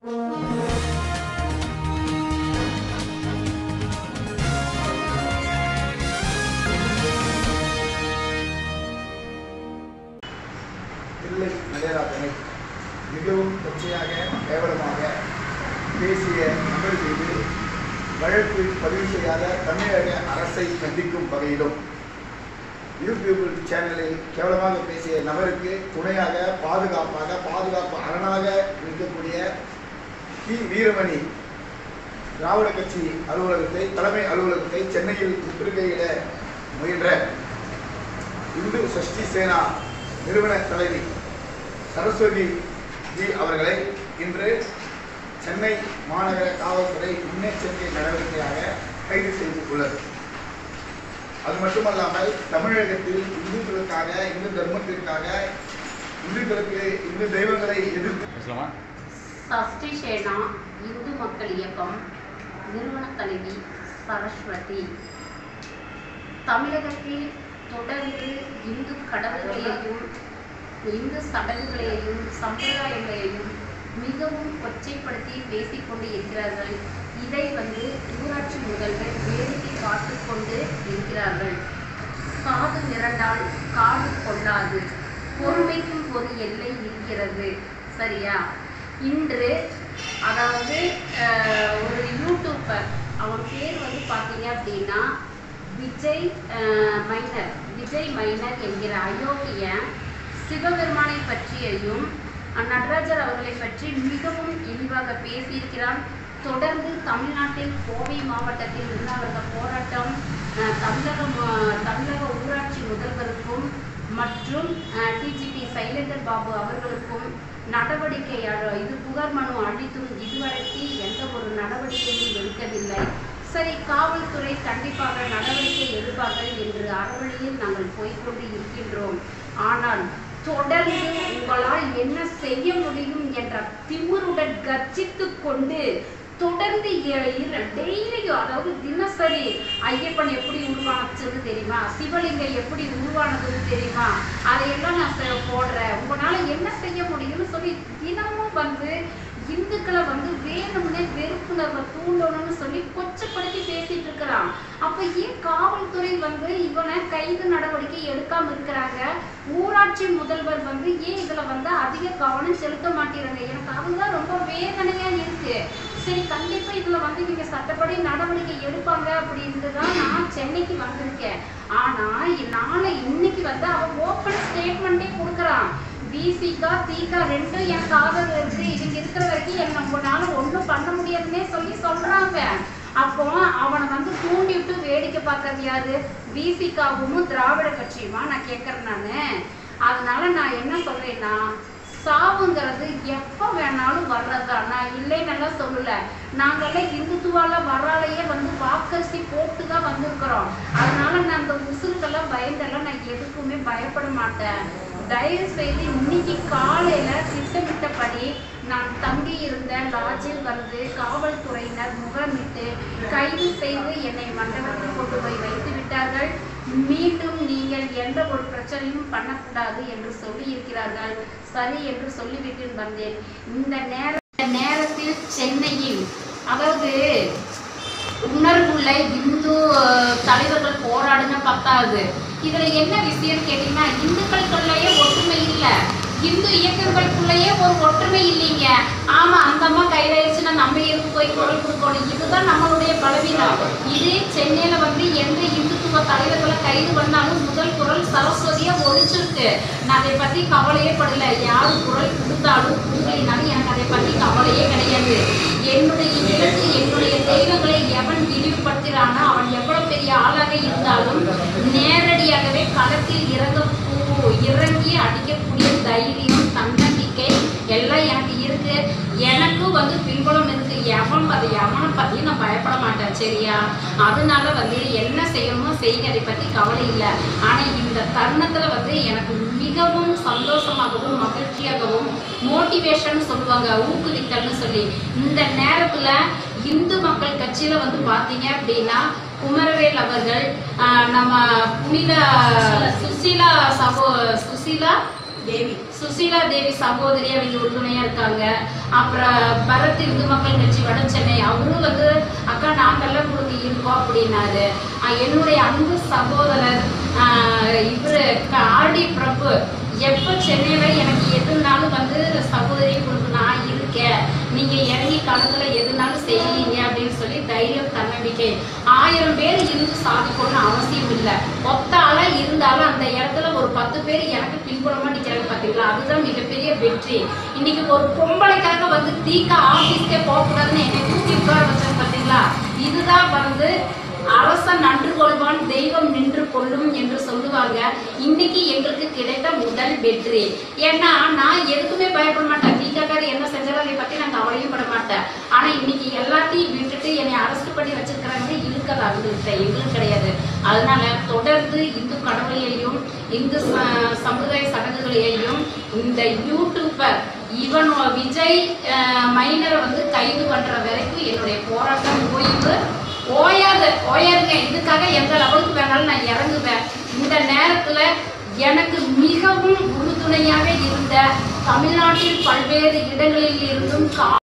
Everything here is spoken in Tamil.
தில்லை நடராஜனை மிகவும் கொச்சையாக கேவலமாக பேசிய நபர் மீது வழக்கு பதிவு செய்யாத தமிழக அரசை கண்டிக்கும் வகையிலும் யூடியூப் சேனலில் கேவலமாக பேசிய நபருக்கு துணையாக பாதுகாப்பாக பாதுகாப்பு அரணாக இருக்கக்கூடிய கி வீரமணி திராவிட கட்சி அலுவலகத்தை தலைமை அலுவலகத்தை சென்னையில் முற்றுகையிட முயன்ற இந்து சஷ்டி சேனா நிறுவன தலைவி சரஸ்வதி ஜி அவர்களை இன்று சென்னை மாநகர காவல்துறை முன்னெச்சரிக்கை நடவடிக்கையாக கைது செய்துள்ளது அது மட்டுமல்லாமல் தமிழகத்தில் இந்துக்களுக்காக இந்து தர்மத்திற்காக இந்துக்களுக்கு இந்து தெய்வங்களை எதிர்த்து பேசலாமா சஷ்டி சேனா இந்து மக்கள் இயக்கம் நிறுவன தலைவி சரஸ்வதி தமிழகத்தில் தொடர்ந்து இந்து கடவுள்களையும் இந்து சடங்குகளையும் சம்பிரதாயங்களையும் மிகவும் கொச்சைப்படுத்தி பேசிக்கொண்டு இருக்கிறார்கள் இதை வந்து ஊராட்சி முதல்வர் வேடிக்கை பார்த்துக் கொண்டு இருக்கிறார்கள் காது மிரண்டால் காடு கொள்ளாது பொறுமைக்கும் ஒரு எல்லை இருக்கிறது சரியா இன்று அதாவது அஹ், ஒரு யூடியூபர் அவன் பேர் வந்து பார்த்தீங்க அப்படின்னா விஜய் அஹ், மைனர் விஜய் மைனர் என்கிற அயோக்கியன் சிவபெருமானை பற்றியையும் அஹ், நடராஜர் அவர்களை பற்றி மிகவும் இழிவாக பேசியிருக்கிறான் தொடர்ந்து தமிழ்நாட்டில் கோவை மாவட்டத்தில் உண்ணாவிரத போராட்டம் அஹ், தமிழக ம- தமிழக ஊராட்சி முதல்வருக்கும் மற்றும் டிஜிபி சைலேந்தர் பாபு அவர்களுக்கும் நடவடிக்கை அ- இது புகார் மனு அளித்தும் இதுவரைக்கும் எந்த ஒரு நடவடிக்கையும் எடுக்கவில்லை சரி காவல்துறை கண்டிப்பாக நடவடிக்கை எடுப்பார்கள் என்று அறவழியில் நாங்கள் போய்க்கொண்டு இருக்கின்றோம் ஆனால் தொடர்ந்து உங்களால் என்ன செய்ய முடியும் என்ற திமிருடன் கர்ஜித்துக் கொண்டு தொடர்ந்து டெய்லியும் அதாவது தினசரி ஐயப்பன் எப்படி உருவானதுன்னு தெரியுமா சிவலிங்கம் எப்படி உருவானதுன்னு தெரியுமா அதையெல்லாம் நான் செ- போடுறேன் உங்களால என்ன செய்ய முடியும்னு சொல்லி தினமும் வந்து இந்துக்களை வந்து வேணும்னே வெறுப்புணர்வை தூண்டணும்னு சொல்லி கொச்சப்படுத்தி பேசிட்டு இருக்கிறான் அப்ப ஏன் காவல்துறை வந்து இவனை கைது நடவடிக்கை எடுக்காம இருக்கிறாங்க ஊராட்சி முதல்வர் வந்து ஏன் இதுல வந்து அதிக கவனம் செலுத்த மாட்டேறாங்க எனக்கு அதுதான் ரொம்ப வேதனையா இருக்கு சரி கண்டிப்பா இதுல வந்து நீங்க சட்டப்படி நடவடிக்கை எடுப்பாங்க அப்படின்னு தான் நான் சென்னைக்கு வந்திருக்கேன் ஆனா நாளை இன்னைக்கு வந்து அவன் ஓப்பன் ஸ்டேட்மெண்ட்டே கொடுக்குறான் பிசிகா தீகா ரெண்டும் எனக்கு ஆதரவு இருக்கு இவங்க இருக்கிற வரைக்கும் என்ன உங்களால ஒண்ணும் பண்ண முடியாதுன்னே சொல்லி சொல்றாங்க அப்போ அவனை வந்து தூண்டி விட்டு வேடிக்கை பார்க்கறது யாரு பிசிகாவும் திராவிட கட்சியுமா நான் கேட்கறேன் நானு அதனால நான் என்ன சொல்றேன்னா சாவுங்கிறது எப்போ வேணாலும் வர்றதா நான் இல்லைன்னெல்லாம் சொல்லல நாங்கெல்லாம் இந்துத்துவால வர்றாலேயே வந்து வாக்கரிசி போட்டு தான் வந்திருக்கிறோம் அதனால நான் அந்த உசுருக்கெல்லாம் பயந்தெல்லாம் நான் எதுக்குமே பயப்பட மாட்டேன் தயவு செய்து இன்னைக்கு காலையில திட்டமிட்டபடி நான் தங்கி இருந்த லாட்ஜில் வந்து காவல்துறையினர் முகாமிட்டு கைது செய்து என்னை மண்டபத்தில் கொண்டு போய் வைத்து விட்டார்கள் மீண்டும் நீங்கள் எந்த ஒரு பிரச்சனையும் பண்ணக்கூடாது என்று சொல்லி இருக்கிறார்கள் சரி என்று சொல்லிவிட்டு வந்தேன் இந்த நேர இந்த நேரத்தில் சென்னையில் அதாவது உணர்வுள்ள இந்து அஹ், தலைவர்கள் போராடுங்க பத்தாது இதுல என்ன விஷயம் கேட்டீங்கன்னா இந்துக்களுக்குள்ளேயே ஒற்றுமை இல்ல இந்து இயக்கங்களுக்குள்ளேயே ஒரு ஒற்றுமை இல்லைங்க ஆமா அந்த அம்மா கைதாயிருச்சுன்னா நம்ம எதுக்கு போய் குரல் கொடுக்கணும் இதுதான் நம்மளுடைய பலவீனம் இதே சென்னையில வந்து எந்த இந்துத்துவ தலைவர்களை கைது பண்ணாலும் முதல் குரல் சரஸ்வதியா ஒழிச்சிருக்கு நான் அதை பத்தி கவலையே படல யாரு குரல் கொடுத்தாலும் கொடுக்கலினாலும் எனக்கு அதை பத்தி கவலையே கிடையாது என்னுடைய இலக்கு என்னுடைய தெய்வங்களை எவன் இழிவுபடுத்துகிறானோ அவன் எவ்வளவு பெரிய ஆளாக இருந்தாலும் நேரடியாகவே களத்தில் இறங்க போ- இறங்கி அடிக்கக்கூடிய தைரியம் தன்னம்பிக்கை எல்லாம் எனக்கு இருக்கு எனக்கும் வந்து பின்புலம் இருக்கு எவன் அதை எவனை பத்தியும் நான் பயப்பட மாட்டேன் சரியா அதனால வந்து என்ன செய்யணுமோ செய்யுங்க அதை பத்தி கவலை இல்லை ஆனா இந்த தருணத்துல வந்து எனக்கு மிகவும் சந்தோஷமாகவும் மகிழ்ச்சியாகவும் மோட்டிவேஷன் சொல்லுவாங்க ஊக்குவித்தல்னு சொல்லி இந்த நேரத்துல இந்து மக்கள் கட்சியில வந்து பாத்தீங்க அப்படின்னா குமரவேல் அவர்கள் ஆஹ், நம்ம புனித சுசீலா சகோ சுசீலா தேவி சுசீலா தேவி சகோதரி அவங்க உறுதுணையா இருக்காங்க அப்புறம் பரத் இந்து மக்கள் கட்சி வட சென்னை அவரும் வந்து அக்கா நாங்கெல்லாம் கொடுக்க இருக்கோம் அப்படின்னாரு ஆஹ் என்னுடைய அன்பு சகோதரர் ஆஹ் இவரு க- ஆர்டி பிரபு எப்ப சென்னையில எனக்கு எதுனாலும் வந்து சகோதரி கொடுக்க நான் இருக்கேன் நீங்க இறங்கி களத்துல எதுனாலும் செய்வீங்க அப்படின்னு சொல்லி தைரியம் தன்னம்பிக்கை ஆயிரம் பேர் இருந்து சாதிக்கணும்னு அவசியம் இல்லை ஒத்த ஆளா இருந்தாலும் அந்த இடத்துல ஒரு பத்து பேர் எனக்கு பின்புலமா நிக்கிறாங்க பாத்தீங்களா அதுதான் மிகப்பெரிய வெற்றி இன்னைக்கு ஒரு பொம்பளைக்காக வந்து தீக்க ஆபீஸ்க்கே போகக்கூடாதுன்னு என்னை தூக்கி உட்கார வச்சாங்க பாத்தீங்களா இதுதான் வந்து அரசன் நன்று கொள்வான் தெய்வம் நின்று கொள்ளும் என்று சொல்லுவாங்க இன்னைக்கு எங்களுக்கு கிடைத்த முதல் வெற்றி ஏன்னா நான் எதுக்குமே பயப்பட மாட்டேன் தீக்காக்கார் என்ன செஞ்சாலும் அதை பத்தி நான் கவலையும் பட மாட்டேன் ஆனா இன்னைக்கு எல்லாத்தையும் விட்டுட்டு என்னை அரெஸ்ட் பண்ணி வச்சிருக்கிறாங்க இருக்குது அவங்கள்ட்ட எங்களுக்கு கிடையாது அதனால தொடர்ந்து இந்து கடவுளையையும் இந்து ச- சமுதாய சடங்குகளையும் இந்த யூடியூபர் இவன் விஜய் அஹ், மைனரை வந்து கைது பண்ற வரைக்கும் என்னுடைய போராட்டம் ஓய்வு ஓயாது ஓயாதுங்க இதுக்காக எந்த லெவலுக்கு வேணாலும் நான் இறங்குவேன் இந்த நேரத்துல எனக்கு மிகவும் உறுதுணையாக இருந்த தமிழ்நாட்டில் பல்வேறு இடங்களில் இருந்தும் கா-